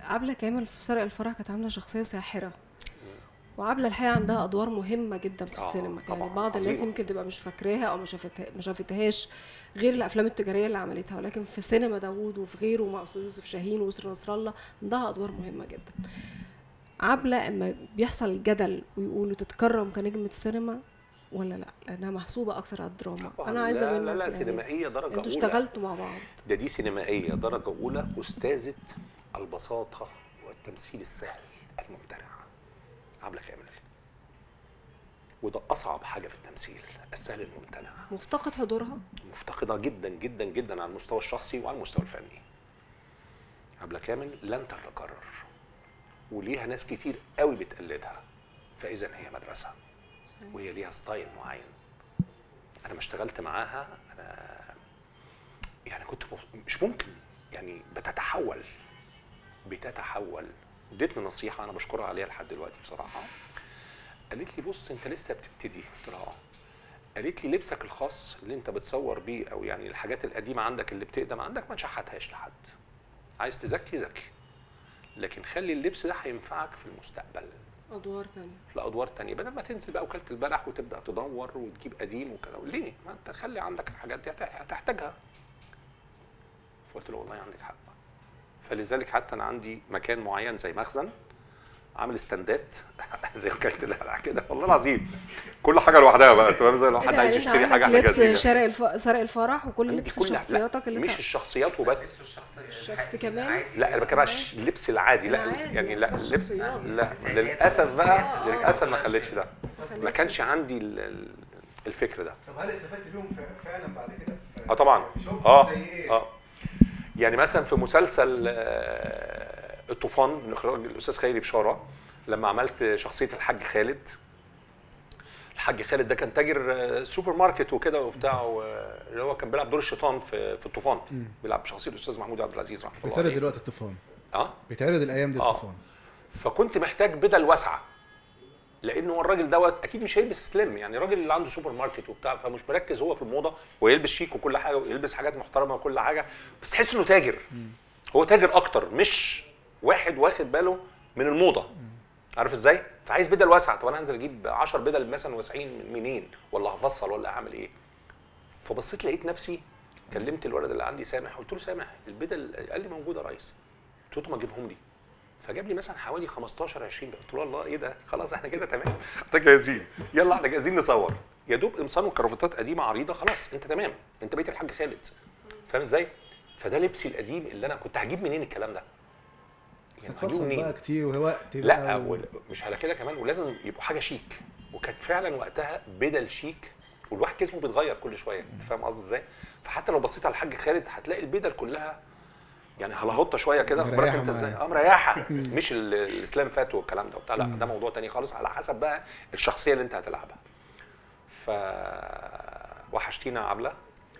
عبلة كامل في سرق الفرح كانت عاملة شخصية ساحرة وعبلة الحقيقة عندها أدوار مهمة جدا في آه، السينما يعني طبعاً، بعض الناس عظيمة. يمكن تبقى مش فاكراها أو ما شافتها ما شافتهاش غير الأفلام التجارية اللي عملتها ولكن في سينما داوود وفي غيره مع أستاذ يوسف شاهين ويسرا نصر الله عندها أدوار مهمة جدا عبلة اما بيحصل جدل ويقولوا تتكرم كنجمة سينما ولا لا لانها محسوبه اكتر على الدراما طبعاً. انا عايزه لا منك لا لا يعني سينمائيه درجه انتوا اولى اشتغلتوا مع بعض ده دي سينمائيه درجه اولى استاذه البساطه والتمثيل السهل الممتنع عبله كامل وده اصعب حاجه في التمثيل السهل الممتنع مفتقد حضورها مفتقده جدا جدا جدا على المستوى الشخصي وعلى المستوى الفني عبله كامل لن تتكرر وليها ناس كتير قوي بتقلدها فاذا هي مدرسه وهي ليها ستايل معين انا ما اشتغلت معاها انا يعني كنت مف- مش ممكن يعني بتتحول بتتحول ادتني نصيحه انا بشكرها عليها لحد دلوقتي بصراحه قالت لي بص انت لسه بتبتدي قلت لها اه قالت لي لبسك الخاص اللي انت بتصور بيه او يعني الحاجات القديمه عندك اللي بتقدم عندك ما تشحتهاش لحد عايز تزكي زكي لكن خلي اللبس ده هينفعك في المستقبل ادوار تانية في ادوار تانية بدل ما تنزل بقى وكاله البلح وتبدا تدور وتجيب قديم وكلام ليه؟ ما انت خلي عندك الحاجات دي هت- هتحتاجها. فقلت له والله عندك حق. فلذلك حتى انا عندي مكان معين زي مخزن عامل استندات زي وكاله البلح كده والله العظيم كل حاجه لوحدها بقى تمام زي لو إيه حد ده؟ عايز يعني انت يشتري حاجه عندك احنا لبس جاهزين شرق الف... سرق الفرح وكل عندي لبس كل- لا، شخصياتك اللي مش انت الشخصيات وبس الشخص كمان لا انا بتكلم على الش- اللبس العادي لا العادي، يعني لا أفضل اللبس شخصيات. لا للاسف بقى آه. للاسف ما خليتش ده ما خليتش. كانش عندي ال- ال- الفكر ده طب هل استفدت بيهم ف- فعلا بعد كده في اه طبعا في شغل اه زي ايه؟ اه يعني مثلا في مسلسل آه، الطوفان من اخراج الاستاذ خيري بشاره لما عملت شخصيه الحاج خالد الحاج خالد ده كان تاجر آه، سوبر ماركت وكده وبتاع و- اللي هو كان بيلعب دور الشيطان في في الطوفان بيلعب بشخصيه الاستاذ محمود عبد العزيز رحمه الله بيتعرض عليه دلوقتي الطوفان اه بيتعرض الايام دي آه. الطوفان فكنت محتاج بدل واسعه لانه هو الراجل دوت اكيد مش هيلبس سليم يعني الراجل اللي عنده سوبر ماركت وبتاع فمش مركز هو في الموضه ويلبس شيك وكل حاجه ويلبس حاجات محترمه وكل حاجه بس تحس انه تاجر هو تاجر اكتر مش واحد واخد باله من الموضه عارف ازاي؟ فعايز بدل واسعه طب انا هنزل اجيب 10 بدل مثلا واسعين منين ولا هفصل ولا هعمل ايه؟ فبصيت لقيت نفسي كلمت الولد اللي عندي سامح قلت له سامح البدل قال لي موجوده يا ريس قلت له طب ما تجيبهم لي فجاب لي مثلا حوالي 15 20 قلت له الله ايه ده خلاص احنا كده تمام احنا جاهزين يلا احنا جاهزين نصور يا دوب قمصان وكرافتات قديمه عريضه خلاص انت تمام انت بقيت الحاج خالد فاهم ازاي فده لبسي القديم اللي انا كنت هجيب منين الكلام ده يعني هجيبه هتفصل منين بقى كتير ووقت لا بقى و... و... مش على كده كمان ولازم يبقوا حاجه شيك وكانت فعلا وقتها بدل شيك والواحد جسمه بيتغير كل شويه انت فاهم قصدي ازاي فحتى لو بصيت على الحاج خالد هتلاقي البدل كلها يعني هلهطه شويه كده خد بالك مريحة انت ازاي معاه. اه مريحه مش ال- الاسلام فات والكلام ده وبتاع لا ده موضوع تاني خالص على حسب بقى الشخصيه اللي انت هتلعبها ف وحشتينا يا عبله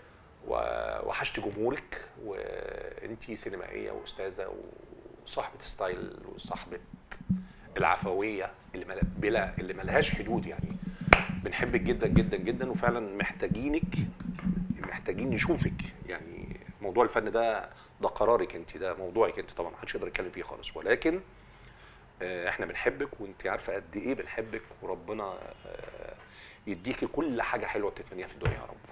ووحشت جمهورك وانتي سينمائيه واستاذه وصاحبه ستايل وصاحبه العفويه اللي مل... بلا اللي ملهاش حدود يعني بنحبك جدا جدا جدا وفعلا محتاجينك محتاجين نشوفك يعني موضوع الفن ده ده قرارك انت ده موضوعك انت طبعا محدش يقدر يتكلم فيه خالص ولكن آه، احنا بنحبك وانت عارفه قد ايه بنحبك وربنا آه، يديكي كل حاجه حلوه بتتمنيها في الدنيا يا رب